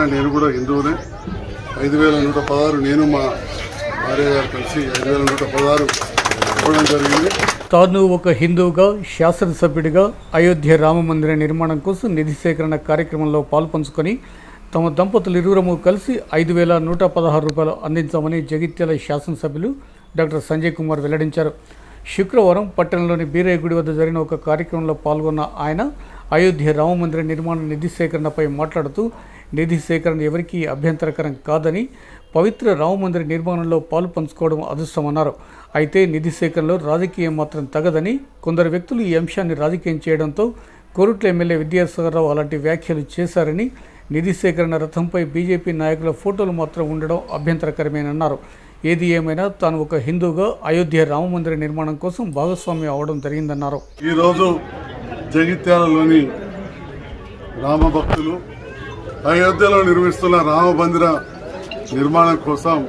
నేను కూడా హిందువునే ఐదు వేల నూట పదహారు నేను మా భార్య గారు కలిసి ఐదు వేల నూట పదహారు ఇవ్వడం జరిగింది తాను ఒక హిందువుగా శాసనసభ్యుడిగా అయోధ్య రామ మందిర నిర్మాణం కోసం నిధి సేకరణ కార్యక్రమంలో పాల్పంచుకొని తమ దంపతులు ఇరువురము కలిసి ఐదు వేల నూట పదహారు రూపాయలు అందించామని జగిత్యాల శాసనసభ్యులు డాక్టర్ సంజయ్ కుమార్ వెల్లడించారు శుక్రవారం పట్టణంలోని బీరయ్య గుడి వద్ద జరిగిన ఒక కార్యక్రమంలో పాల్గొన్న ఆయన అయోధ్య రామ మందిర నిర్మాణ నిధి సేకరణపై మాట్లాడుతూ నిధి సేకరణ ఎవరికీ అభ్యంతరకరం కాదని పవిత్ర రామ మందిర నిర్మాణంలో పాలు పంచుకోవడం అదృష్టమన్నారు అయితే నిధి సేకరణలో రాజకీయం మాత్రం తగదని కొందరు వ్యక్తులు ఈ అంశాన్ని రాజకీయం చేయడంతో కోరుట్ల ఎమ్మెల్యే విద్యాసాగరరావు అలాంటి వ్యాఖ్యలు చేశారని నిధి సేకరణ రథంపై బీజేపీ నాయకుల ఫోటోలు మాత్రం ఉండడం అభ్యంతరకరమేనన్నారు ఏది ఏమైనా తాను ఒక హిందువుగా అయోధ్య రామ మందిర నిర్మాణం కోసం భాగస్వామ్యం అవడం జరిగిందన్నారు ఈరోజు జగిత్యాలలోని రామ భక్తులు అయోధ్యలో నిర్మిస్తున్న రామ మందిర నిర్మాణం కోసం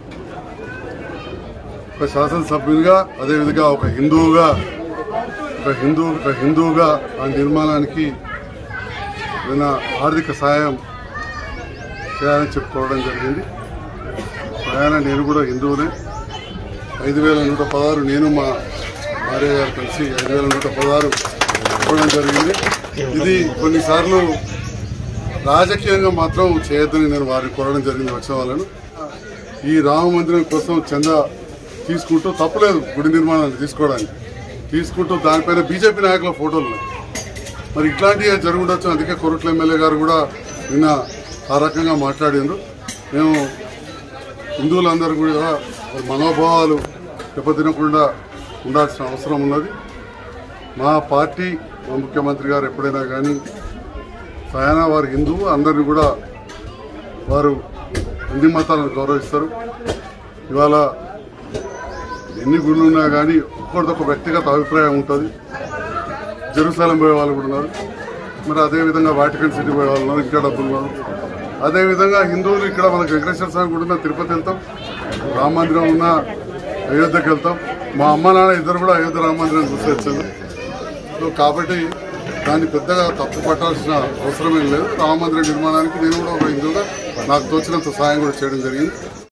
ఒక శాసనసభ్యునిగా అదేవిధంగా ఒక హిందువుగా ఒక హిందూ ఒక హిందువుగా ఆ నిర్మాణానికి ఏదైనా ఆర్థిక సాయం చేయాలని చెప్పుకోవడం జరిగింది ఆయన నేను కూడా హిందువునే ఐదు వేల నూట పదహారు నేను మా భార్య గారు కలిసి ఐదు వేల నూట పదహారు ఇవ్వడం జరిగింది ఇది కొన్నిసార్లు రాజకీయంగా మాత్రం చేయొద్దని నేను వారిని కోరడం జరిగింది వచ్చిన వాళ్ళను ఈ రామ మందిరం కోసం చందా తీసుకుంటూ తప్పలేదు గుడి నిర్మాణాన్ని తీసుకోవడానికి తీసుకుంటూ దానిపైన బీజేపీ నాయకుల ఫోటోలు ఉన్నాయి మరి ఇట్లాంటివి జరుగుండొచ్చు అందుకే కొరట్ల ఎమ్మెల్యే గారు కూడా నిన్న ఆ రకంగా మాట్లాడిండ్రు మేము హిందువులందరూ కూడా వారి మనోభావాలు దెబ్బతినకుండా ఉండాల్సిన అవసరం ఉన్నది మా పార్టీ మా ముఖ్యమంత్రి గారు ఎప్పుడైనా కానీ స్వయానా వారు హిందువు అందరినీ కూడా వారు అన్ని మతాలను గౌరవిస్తారు ఇవాళ ఎన్ని గుళ్ళు ఉన్నా కానీ ఒక్కరిదొక వ్యక్తిగత అభిప్రాయం ఉంటుంది జెరూసలం పోయే వాళ్ళు కూడా ఉన్నారు మరి అదేవిధంగా వాటికన్ సిటీ పోయే వాళ్ళు ఉన్నారు ఇంకా డబ్బులు ఉన్నారు అదేవిధంగా హిందువులు ఇక్కడ మనకు వెంకటేశ్వర స్వామి గుడి ఉన్న తిరుపతి వెళ్తాం రామ మందిరం ఉన్న అయోధ్యకి వెళ్తాం మా అమ్మ నాన్న ఇద్దరు కూడా అయోధ్య రామ మందిరం చూసి వచ్చారు సో కాబట్టి దాన్ని పెద్దగా తప్పు పట్టాల్సిన అవసరం ఏం లేదు రామ మందిర నిర్మాణానికి నేను కూడా ఒక హిందువుగా నాకు తోచినంత సాయం కూడా చేయడం జరిగింది